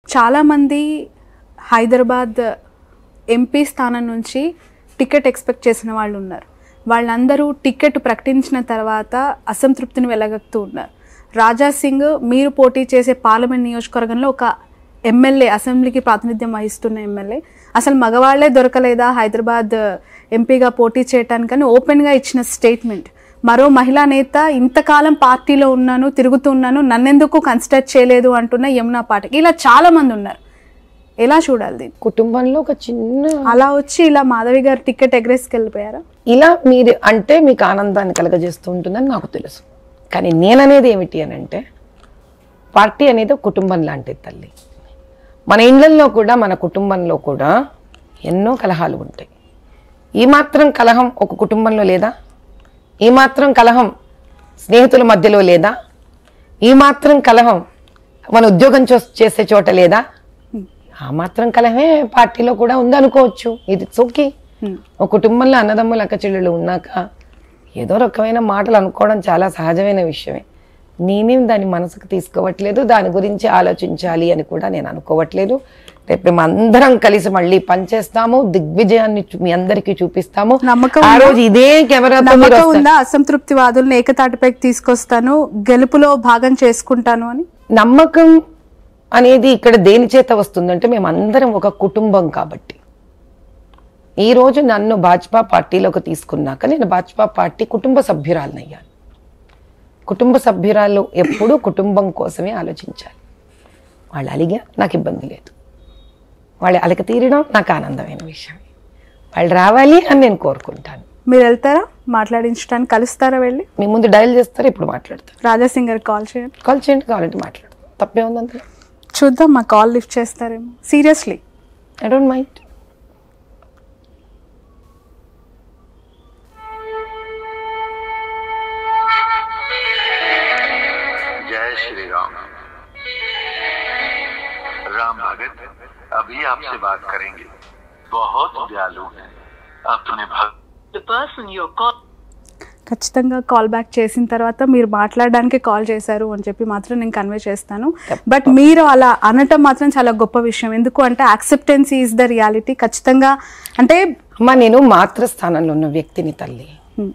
చాలామంది హైదరాబాద్ ఎంపీ స్థానం నుంచి టికెట్ ఎక్స్పెక్ట్ చేసిన వాళ్ళు ఉన్నారు వాళ్ళందరూ టికెట్ ప్రకటించిన తర్వాత అసంతృప్తిని వెలగక్తూ ఉన్నారు రాజా సింగ్ మీరు పోటీ చేసే పార్లమెంట్ నియోజకవర్గంలో ఒక ఎమ్మెల్యే అసెంబ్లీకి ప్రాతినిధ్యం వహిస్తున్న ఎమ్మెల్యే అసలు మగవాళ్లే దొరకలేదా హైదరాబాద్ ఎంపీగా పోటీ చేయటానికని ఓపెన్గా ఇచ్చిన స్టేట్మెంట్ మరో మహిళా నేత ఇంతకాలం పార్టీలో ఉన్నాను తిరుగుతూ ఉన్నాను నన్నెందుకు కన్సిడర్ చేయలేదు అంటున్న యమునా పాఠక్ ఇలా చాలా మంది ఉన్నారు ఎలా చూడాలి దీన్ని కుటుంబంలో ఒక చిన్న అలా వచ్చి ఇలా మాధవి గారు టికెట్ ఎగరేసుకెళ్ళిపోయారా ఇలా మీరు అంటే మీకు ఆనందాన్ని కలగజేస్తూ ఉంటుందని నాకు తెలుసు కానీ నేననేది ఏమిటి అని అంటే పార్టీ అనేది ఒక కుటుంబం లాంటిది తల్లి మన ఇళ్లల్లో కూడా మన కుటుంబంలో కూడా ఎన్నో కలహాలు ఉంటాయి ఈ మాత్రం కలహం ఒక కుటుంబంలో లేదా ఈ మాత్రం కలహం స్నేహితుల మధ్యలో లేదా ఈ మాత్రం కలహం మన ఉద్యోగం చో- చేసే చోట లేదా ఆ మాత్రం కలహమే పార్టీలో కూడా ఉందనుకోవచ్చు ఇది ఓకే ఒక కుటుంబంలో అన్నదమ్ములు అక్క చెల్లెళ్ళు ఉన్నాక ఏదో రకమైన మాటలు అనుకోవడం చాలా సహజమైన విషయమే నేనేం దాన్ని మనసుకు తీసుకోవట్లేదు దాని గురించి ఆలోచించాలి అని కూడా నేను అనుకోవట్లేదు రేపు మేము అందరం కలిసి మళ్ళీ పనిచేస్తాము దిగ్విజయాన్ని చూ- మీ అందరికీ చూపిస్తాము నమ్మకం ఆ ఉందా? రోజు ఇదే కెమెరాతో మీరు నమ్మకం వస్తారు. ఉందా అసంతృప్తి వాదుల్ని ఏకతాటిపైకి తీసుకొస్తాను గెలుపులో భాగం చేసుకుంటాను అని నమ్మకం అనేది ఇక్కడ దేని చేత వస్తుందంటే మేము అందరం ఒక కుటుంబం కాబట్టి ఈ రోజు నన్ను భాజపా పార్టీలోకి తీసుకున్నాక నేను భాజపా పార్టీ కుటుంబ సభ్యురాలనయ్యాను కుటుంబ సభ్యురాలు ఎప్పుడూ కుటుంబం కోసమే ఆలోచించాలి వాళ్ళు అలిగా నాకు ఇబ్బంది లేదు వాళ్ళు అలక తీరడం నాకు ఆనందమైన విషయం వాళ్ళు రావాలి అని నేను కోరుకుంటాను మీరు వెళ్తారా మాట్లాడించడానికి కలుస్తారా వెళ్ళి మీ ముందు డయల్ చేస్తారు ఇప్పుడు మాట్లాడతారు రాజా సింగ్ గారికి కాల్ చేయండి కాల్ చేయండి కావాలంటే మాట్లాడు తప్పే ఉంది అందులో చూద్దాం మా కాల్ లిఫ్ట్ చేస్తారేమో seriously I don't mind Jai Shri Ram Ram भगत अभी आपसे बात करेंगे बहुत दयालु हैं अपने भक्त The person you're calling. ఖచ్చితంగా కాల్ బ్యాక్ చేసిన తర్వాత మీరు మాట్లాడడానికి కాల్ చేశారు అని చెప్పి మాత్రం నేను కన్వే చేస్తాను బట్ మీరు అలా అనటం మాత్రం చాలా గొప్ప విషయం ఎందుకు అంటే యాక్సెప్టెన్సీ ఈజ్ ద రియాలిటీ ఖచ్చితంగా అంటే అమ్మ నేను మాతృస్థానంలో ఉన్న వ్యక్తిని తల్లి Hmm.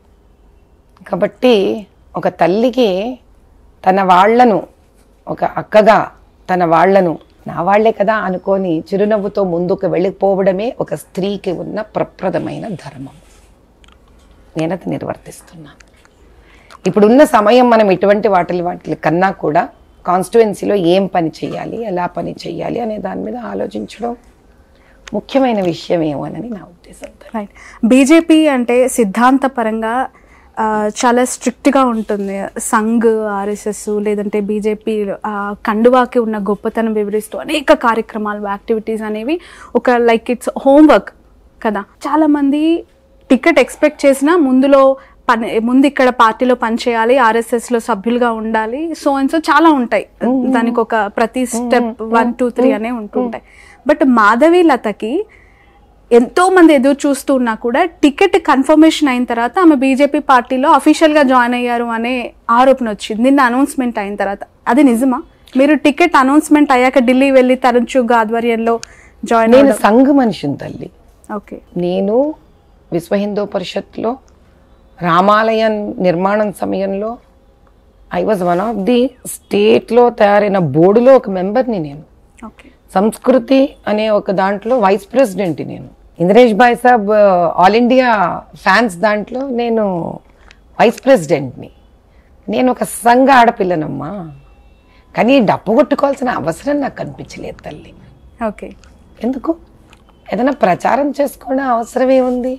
కాబట్టి ఒక తల్లికి తన వాళ్ళను ఒక అక్కగా తన వాళ్ళను నా వాళ్లే కదా అనుకొని చిరునవ్వుతో ముందుకు వెళ్ళిపోవడమే ఒక స్త్రీకి ఉన్న ప్రప్రదమైన ధర్మం నేనది నిర్వర్తిస్తున్నాను ఇప్పుడున్న సమయం మనం ఇటువంటి వాటిని వాటి కన్నా కూడా కాన్స్టిట్యువెన్సీలో ఏం పని చేయాలి ఎలా పని చేయాలి అనే దాని మీద ఆలోచించడం ముఖ్యమైన విషయం ఏమోనని నా ఉద్దేశం రైట్ బీజేపీ అంటే సిద్ధాంతపరంగా ఆ, చాలా స్ట్రిక్ట్గా ఉంటుంది సంఘ్ ఆర్ఎస్ఎస్ లేదంటే బీజేపీ కండువాకి ఉన్న గొప్పతనం వివరిస్తూ అనేక కార్యక్రమాలు యాక్టివిటీస్ అనేవి ఒక లైక్ ఇట్స్ హోంవర్క్ కదా చాలామంది టికెట్ ఎక్స్పెక్ట్ చేసినా ముందులో పని ముందు ఇక్కడ పార్టీలో పనిచేయాలి ఆర్ఎస్ఎస్లో సభ్యులుగా ఉండాలి సో అండ్ సో చాలా ఉంటాయి దానికి ఒక ప్రతి స్టెప్ వన్ టూ త్రీ అనే ఉంటుంటాయి బట్ మాధవి లతకి ఎంతో మంది ఎదురు చూస్తూ ఉన్నా కూడా టికెట్ కన్ఫర్మేషన్ అయిన తర్వాత ఆమె బీజేపీ పార్టీలో అఫీషియల్గా జాయిన్ అయ్యారు అనే ఆరోపణ వచ్చింది నిన్న అనౌన్స్మెంట్ అయిన తర్వాత అది నిజమా మీరు టికెట్ అనౌన్స్మెంట్ అయ్యాక ఢిల్లీ వెళ్ళి తరుణ్ చుగ్ ఆధ్వర్యంలో జాయిన్ నేను అయ్యారు సంఘ మనిషిని తల్లి ఓకే నేను విశ్వ హిందూ పరిషత్లో రామాలయం నిర్మాణం సమయంలో I was one of the స్టేట్లో తయారైన బోర్డులో ఒక మెంబర్ని నేను ఓకే సంస్కృతి అనే ఒక దాంట్లో వైస్ ప్రెసిడెంట్ నేను Indresh bhai sahab all India fans దాంట్లో నేను వైస్ ప్రెసిడెంట్ని నేను ఒక సంఘ ఆడపిల్లనమ్మా కానీ డప్పు కొట్టుకోవాల్సిన అవసరం నాకు కనిపించలేదు తల్లి ఓకే ఎందుకు ఏదైనా ప్రచారం చేసుకోవడం అవసరం ఏముంది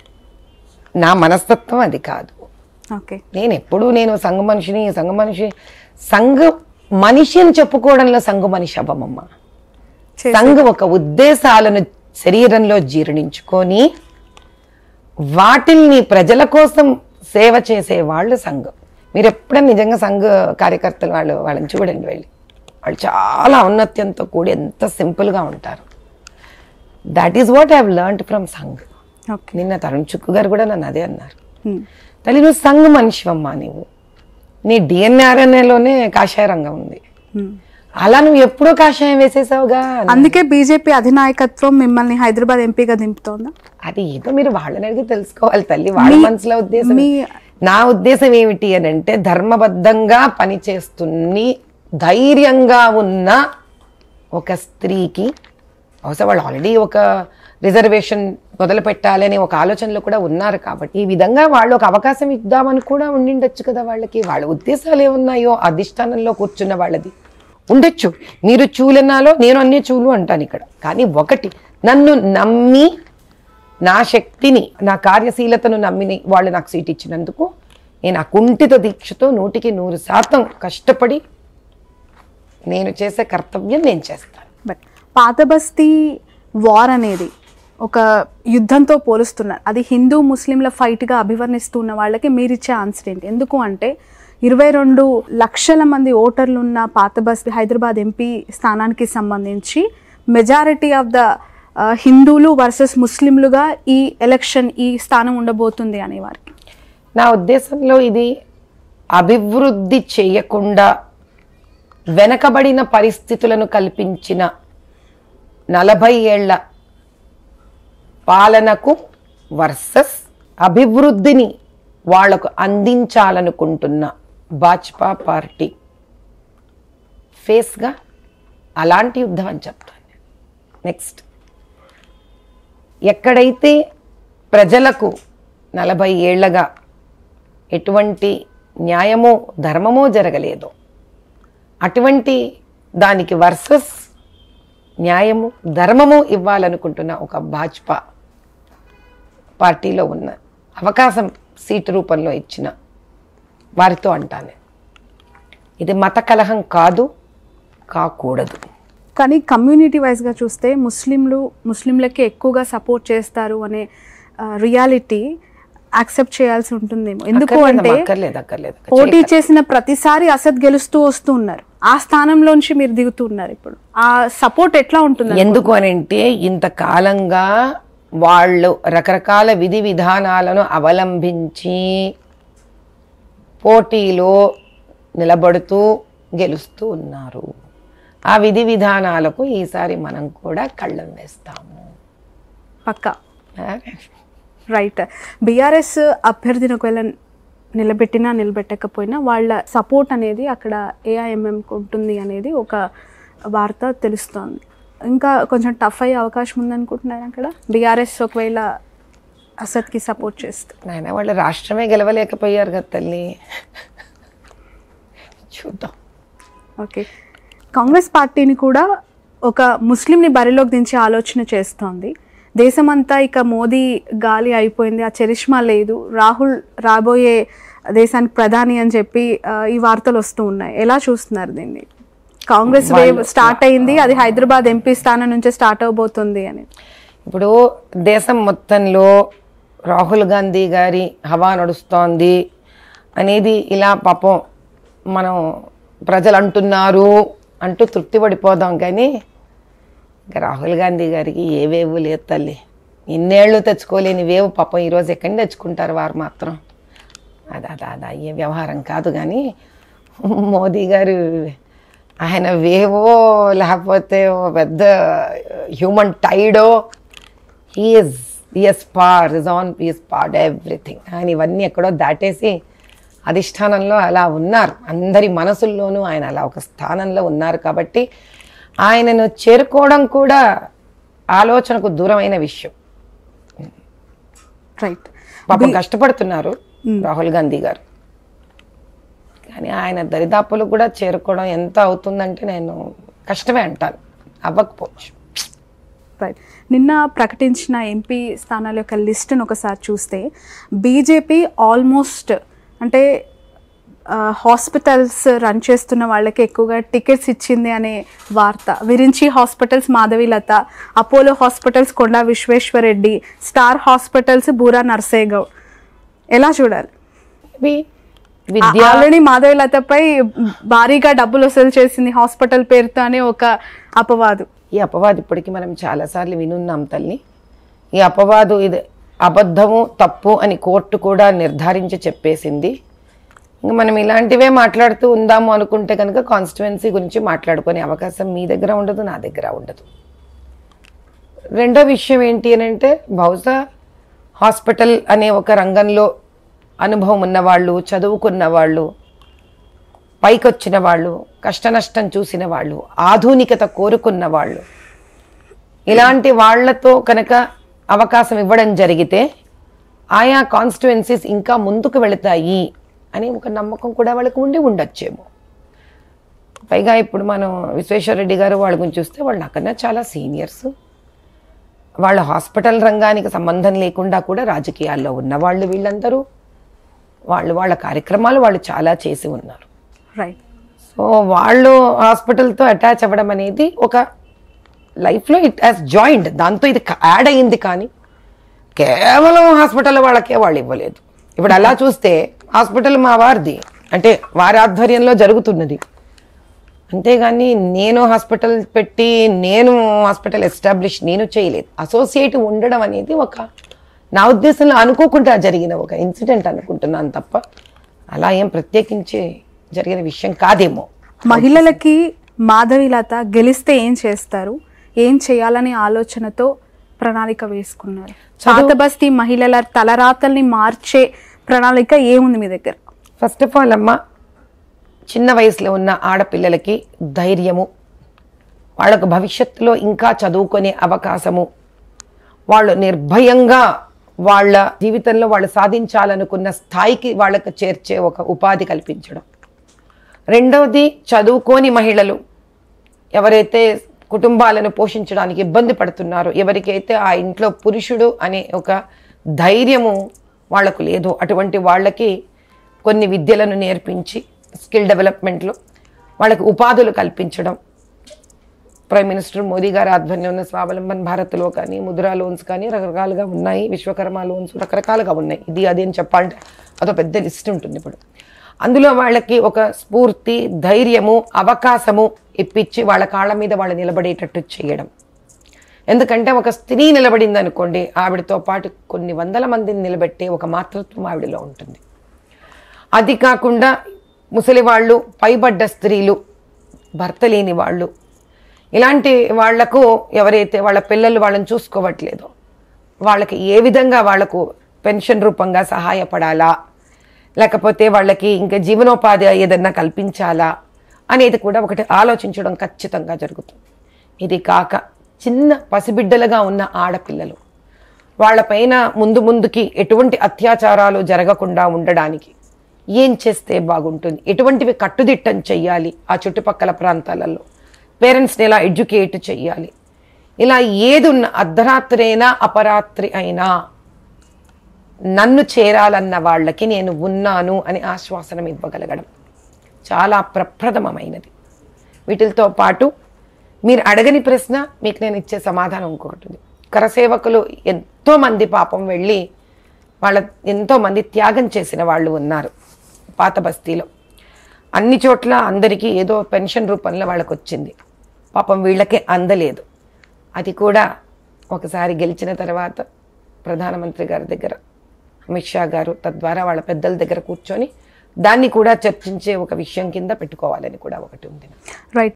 నా మనస్తత్వం అది కాదు ఓకే నేను ఎప్పుడూ నేను సంఘ మనిషిని సంఘ మనిషి సంఘ మనిషి అని చెప్పుకోవడంలో సంఘ మనిషి అవ్వమమ్మ చేసే- సంఘ ఒక ఉద్దేశాలను శరీరంలో జీర్ణించుకొని వాటిల్ని ప్రజల కోసం సేవ చేసే వాళ్ళు సంఘం మీరు ఎప్పుడైనా నిజంగా సంఘ కార్యకర్తలు వాళ్ళు వాళ్ళని చూడండి వెళ్ళి వాళ్ళు చాలా ఔన్నత్యంతో కూడి ఎంత సింపుల్గా ఉంటారు that is what I learned from Sangh okay నిన్న తరుణ్ చుక్కు గారు కూడా నన్ను అదే అన్నారు Hmm. తల్లి నువ్వు సంఘ మనిషివమ్మా నీవు నీ డిఎన్ఆర్ఎన్ఏలోనే కాషాయ రంగం ఉంది Hmm. అలా నువ్వు ఎప్పుడో కాషాయం వేసేసావుగా అందుకే బీజేపీ అధినాయకత్వం మిమ్మల్ని హైదరాబాద్ ఎంపీగా దింపుతోందా అది ఏదో మీరు వాళ్ళని అడిగి తెలుసుకోవాలి తల్లి వాళ్ళ మీ- మనసులో ఉద్దేశం మీ- నా ఉద్దేశం ఏమిటి అని అంటే ధర్మబద్ధంగా పనిచేస్తున్ని ధైర్యంగా ఉన్న ఒక స్త్రీకి బహుశా వాళ్ళు ఆల్రెడీ ఒక రిజర్వేషన్ మొదలు పెట్టాలని ఒక ఆలోచనలో కూడా ఉన్నారు కాబట్టి ఈ విధంగా వాళ్ళు ఒక అవకాశం ఇద్దామని కూడా ఉండిండొచ్చు కదా వాళ్ళకి వాళ్ళ ఉద్దేశాలు ఏమున్నాయో అధిష్టానంలో కూర్చున్న వాళ్ళది ఉండొచ్చు మీరు చూలన్నాలో నేను అన్ని చూలు అంటాను ఇక్కడ కానీ ఒకటి నన్ను నమ్మి నా శక్తిని నా కార్యశీలతను నమ్మిని వాళ్ళు నాకు సీట్ ఇచ్చినందుకు నేను ఆ కుంఠిత దీక్షతో నూటికి నూరు శాతం కష్టపడి నేను చేసే కర్తవ్యం నేను చేస్తాను బట్ పాత బస్తీ వార్ అనేది ఒక యుద్ధంతో పోలుస్తున్నారు అది హిందూ ముస్లింల ఫైట్గా అభివర్ణిస్తున్న వాళ్ళకి మీరు ఇచ్చే ఆన్సర్ ఏంటి ఎందుకు అంటే ఇరవై రెండు లక్షల మంది ఓటర్లు ఉన్న పాత బస్తీ హైదరాబాద్ ఎంపీ స్థానానికి సంబంధించి మెజారిటీ ఆఫ్ ద హిందువులు వర్సెస్ ముస్లింలుగా ఈ ఎలక్షన్ ఈ స్థానం ఉండబోతుంది అనే వారికి నా ఉద్దేశంలో ఇది అభివృద్ధి చేయకుండా వెనకబడిన పరిస్థితులను కల్పించిన నలభై ఏళ్ల పాలనకు వర్సెస్ అభివృద్ధిని వాళ్లకు అందించాలనుకుంటున్న భాజపా పార్టీ ఫేస్గా అలాంటి యుద్ధం అని చెప్తాను నెక్స్ట్ ఎక్కడైతే ప్రజలకు నలభై ఏళ్లగా ఎటువంటి న్యాయమో ధర్మమో జరగలేదో అటువంటి దానికి వర్సెస్ న్యాయము ధర్మము ఇవ్వాలనుకుంటున్న ఒక భాజపా పార్టీలో ఉన్న అవకాశం సీటు రూపంలో ఇచ్చిన వారితో అంటాను ఇది మత కలహం కాదు కాకూడదు కానీ కమ్యూనిటీ వైజ్గా చూస్తే ముస్లింలు ముస్లింలకే ఎక్కువగా సపోర్ట్ చేస్తారు అనే రియాలిటీ యాక్సెప్ట్ చేయాల్సి ఉంటుందేమో ఎందుకు అంటే అక్కర్లేదమ్మా, అక్కర్లేదు అక్కర్లేదు పోటీ చేసిన ప్రతిసారి అసద్ గెలుస్తూ వస్తూ ఉన్నారు ఆ స్థానంలోంచి మీరు దిగుతూ ఉన్నారు ఇప్పుడు ఆ సపోర్ట్ ఎట్లా ఉంటుంది ఎందుకు అని అంటే ఇంతకాలంగా వాళ్ళు రకరకాల విధి విధానాలను అవలంబించి పోటీలో నిలబడుతూ గెలుస్తూ ఉన్నారు ఆ విధి విధానాలకు ఈసారి మనం కూడా కళ్ళం వేస్తాము పక్కా రైట్ బీఆర్ఎస్ అభ్యర్థిని ఒకవేళ నిలబెట్టినా నిలబెట్టకపోయినా వాళ్ళ సపోర్ట్ అనేది అక్కడ ఏఐఎంఎంకి ఉంటుంది అనేది ఒక వార్త తెలుస్తోంది ఇంకా కొంచెం టఫ్ అయ్యే అవకాశం ఉందనుకుంటున్నారు అక్కడ బీఆర్ఎస్ ఒకవేళ అసద్కి సపోర్ట్ చేస్తే నాయన వాళ్ళు రాష్ట్రమే గెలవలేకపోయారు కదా తల్లి చూద్దాం ఓకే కాంగ్రెస్ పార్టీని కూడా ఒక ముస్లింని బరిలోకి దించే ఆలోచన చేస్తోంది దేశమంతా ఇక మోదీ గాలి అయిపోయింది ఆ చరిష్మా లేదు రాహుల్ రాబోయే దేశానికి ప్రధాని అని చెప్పి ఆ, ఈ వార్తలు వస్తూ ఉన్నాయి ఎలా చూస్తున్నారు దీన్ని కాంగ్రెస్ వేవ్ స్టార్ట్ అయింది అది హైదరాబాద్ ఎంపీ స్థానం నుంచే స్టార్ట్ అవబోతుంది అని ఇప్పుడు దేశం మొత్తంలో రాహుల్ గాంధీ గారి హవా నడుస్తోంది అనేది ఇలా పాపం మనం ప్రజలు అంటున్నారు అంటూ తృప్తి పడిపోదాం కానీ ఇంకా రాహుల్ గాంధీ గారికి ఏ వేవు లేదు తల్లి ఇన్నేళ్ళు తెచ్చుకోలేని వేవు పాపం ఈరోజు ఎక్కడి నుంచి తెచ్చుకుంటారు వారు మాత్రం అది అది అది అయ్యే వ్యవహారం కాదు కానీ మోదీ గారు ఆయన వేవో లేకపోతే ఓ పెద్ద హ్యూమన్ టైడో he is is par is on is part everything ఆయన ఇవన్నీ ఎక్కడో దాటేసి అధిష్టానంలో అలా ఉన్నారు అందరి మనసుల్లోనూ ఆయన అలా ఒక స్థానంలో ఉన్నారు కాబట్టి ఆయనను చేరుకోవడం కూడా ఆలోచనకు దూరమైన విషయం రైట్ పాపం కష్టపడుతున్నారు రాహుల్ గాంధీ గారు కానీ ఆయన దరిదాపులు కూడా చేరుకోవడం ఎంత అవుతుందంటే నేను కష్టమే అంటాను అవ్వకపోవచ్చు రైట్ నిన్న ప్రకటించిన ఎంపీ స్థానాల యొక్క లిస్ట్ను ఒకసారి చూస్తే బీజేపీ ఆల్మోస్ట్ అంటే హాస్పిటల్స్ రన్ చేస్తున్న వాళ్ళకి ఎక్కువగా టికెట్స్ ఇచ్చింది అనే వార్త Virinchi hospitals Madhavi Latha Apollo hospitals Konda Vishweshwar Reddy Star hospitals Boora Narsaiah Goud ఎలా చూడాలి ఇవి విద్య ఆల్రెడీ మాధవీలతపై భారీగా డబ్బులు వసూలు చేసింది హాస్పిటల్ పేరుతో అనే ఒక అపవాదు ఈ అపవాదు ఇప్పటికీ మనం చాలాసార్లు వినున్నాం తల్లి ఈ అపవాదు ఇది అబద్ధము తప్పు అని కోర్టు కూడా నిర్ధారించి చెప్పేసింది ఇంకా మనం ఇలాంటివే మాట్లాడుతూ ఉందాము అనుకుంటే కనుక కాన్స్టిట్యువెన్సీ గురించి మాట్లాడుకునే అవకాశం మీ దగ్గర ఉండదు నా దగ్గర ఉండదు రెండో విషయం ఏంటి అని అంటే బహుశా హాస్పిటల్ అనే ఒక రంగంలో అనుభవం ఉన్నవాళ్ళు చదువుకున్న వాళ్ళు పైకొచ్చిన వాళ్ళు కష్టనష్టం చూసిన వాళ్ళు ఆధునికత కోరుకున్న వాళ్ళు ఇలాంటి వాళ్ళతో కనుక అవకాశం ఇవ్వడం జరిగితే ఆయా కాన్స్టిట్యువెన్సీస్ ఇంకా ముందుకు వెళతాయి అని ఒక నమ్మకం కూడా వాళ్ళకు ఉండి ఉండొచ్చేమో పైగా ఇప్పుడు మనం విశ్వేశ్వరరెడ్డి గారు వాళ్ళ గురించి చూస్తే వాళ్ళు నాకన్నా చాలా సీనియర్స్ వాళ్ళ హాస్పిటల్ రంగానికి సంబంధం లేకుండా కూడా రాజకీయాల్లో ఉన్నవాళ్ళు వీళ్ళందరూ వాళ్ళు వాళ్ళ కార్యక్రమాలు వాళ్ళు చాలా చేసి ఉన్నారు రైట్ సో వాళ్ళు హాస్పిటల్తో అటాచ్ అవ్వడం అనేది ఒక లైఫ్లో ఇట్ హాస్ జాయింట్ దాంతో ఇది యాడ్ అయింది కానీ కేవలం హాస్పిటల్ వాళ్ళకే వాళ్ళు ఇవ్వలేదు ఇప్పుడు అలా చూస్తే హాస్పిటల్ మా వారిది అంటే వారి ఆధ్వర్యంలో జరుగుతున్నది అంతేగాని నేను హాస్పిటల్ పెట్టి నేను హాస్పిటల్ ఎస్టాబ్లిష్ నేను చేయలేదు అసోసియేట్ ఉండడం అనేది ఒక నా ఉద్దేశంలో అనుకోకుండా జరిగిన ఒక ఇన్సిడెంట్ అనుకుంటున్నాను తప్ప అలా ఏం ప్రత్యేకించి జరిగిన విషయం కాదేమో మహిళలకి మాధవిలత గెలిస్తే ఏం చేస్తారు ఏం చేయాలనే ఆలోచనతో ప్రణాళిక వేసుకున్నారు పాత బస్తీ మహిళల తలరాతల్ని మార్చే ప్రణాళిక ఏముంది మీ దగ్గర ఫస్ట్ ఆఫ్ ఆల్ అమ్మ చిన్న వయసులో ఉన్న ఆడపిల్లలకి ధైర్యము వాళ్ళకు భవిష్యత్తులో ఇంకా చదువుకునే అవకాశము వాళ్ళు నిర్భయంగా వాళ్ళ జీవితంలో వాళ్ళు సాధించాలనుకున్న స్థాయికి వాళ్ళకు చేర్చే ఒక ఉపాధి కల్పించడం రెండవది చదువుకోని మహిళలు ఎవరైతే కుటుంబాలను పోషించడానికి ఇబ్బంది పడుతున్నారో ఎవరికైతే ఆ ఇంట్లో పురుషుడు అనే ఒక ధైర్యము వాళ్లకు లేదు అటువంటి వాళ్ళకి కొన్ని విద్యలను నేర్పించి స్కిల్ డెవలప్మెంట్లో వాళ్ళకి ఉపాధులు కల్పించడం ప్రైమ్ మినిస్టర్ మోదీ గారి ఆధ్వర్యంలో ఉన్న స్వావలంబన్ భారత్లో కానీ ముద్రా లోన్స్ కానీ రకరకాలుగా ఉన్నాయి విశ్వకర్మ లోన్స్ రకరకాలుగా ఉన్నాయి ఇది అది అని చెప్పాలంటే అదో పెద్ద లిస్ట్ ఉంటుంది ఇప్పుడు అందులో వాళ్ళకి ఒక స్ఫూర్తి ధైర్యము అవకాశము ఇప్పించి వాళ్ళ కాళ్ళ మీద వాళ్ళు నిలబడేటట్టు చేయడం ఎందుకంటే ఒక స్త్రీ నిలబడింది అనుకోండి ఆవిడతో పాటు కొన్ని వందల మందిని నిలబెట్టే ఒక మాతృత్వం ఆవిడలో ఉంటుంది అది కాకుండా ముసలి వాళ్ళు పైబడ్డ స్త్రీలు భర్త లేని వాళ్ళు ఇలాంటి వాళ్లకు ఎవరైతే వాళ్ళ పిల్లలు వాళ్ళని చూసుకోవట్లేదో వాళ్ళకి ఏ విధంగా వాళ్లకు పెన్షన్ రూపంగా సహాయపడాలా లేకపోతే వాళ్ళకి ఇంకా జీవనోపాధి ఏదన్నా కల్పించాలా అనేది కూడా ఒకటి ఆలోచించడం ఖచ్చితంగా జరుగుతుంది ఇది కాక చిన్న పసిబిడ్డలుగా ఉన్న ఆడపిల్లలు వాళ్ళపైన ముందు ముందుకి ఎటువంటి అత్యాచారాలు జరగకుండా ఉండడానికి ఏం చేస్తే బాగుంటుంది ఎటువంటివి కట్టుదిట్టం చెయ్యాలి ఆ చుట్టుపక్కల ప్రాంతాలలో పేరెంట్స్ని ఎలా ఎడ్యుకేట్ చెయ్యాలి ఇలా ఏది ఉన్న అర్ధరాత్రి అయినా అపరాత్రి అయినా నన్ను చేరాలన్న వాళ్ళకి నేను ఉన్నాను అని ఆశ్వాసనం ఇవ్వగలగడం చాలా ప్రప్రథమమైనది వీటితో పాటు మీరు అడగని ప్రశ్న మీకు నేను ఇచ్చే సమాధానం ఇంకొకటి ఉంది కరసేవకులు ఎంతో మంది పాపం వెళ్ళి వాళ్ళ ఎంతో మంది త్యాగం చేసిన వాళ్ళు ఉన్నారు పాత బస్తీలో అన్ని చోట్ల అందరికీ ఏదో పెన్షన్ రూపంలో వాళ్ళకి వచ్చింది పాపం వీళ్ళకే అందలేదు అది కూడా ఒకసారి గెలిచిన తర్వాత ప్రధానమంత్రి గారి దగ్గర అమిత్ షా గారు తద్వారా వాళ్ళ పెద్దల దగ్గర కూర్చొని దాన్ని కూడా చర్చించే ఒక విషయం కింద పెట్టుకోవాలని కూడా ఒకటి ఉంది రైట్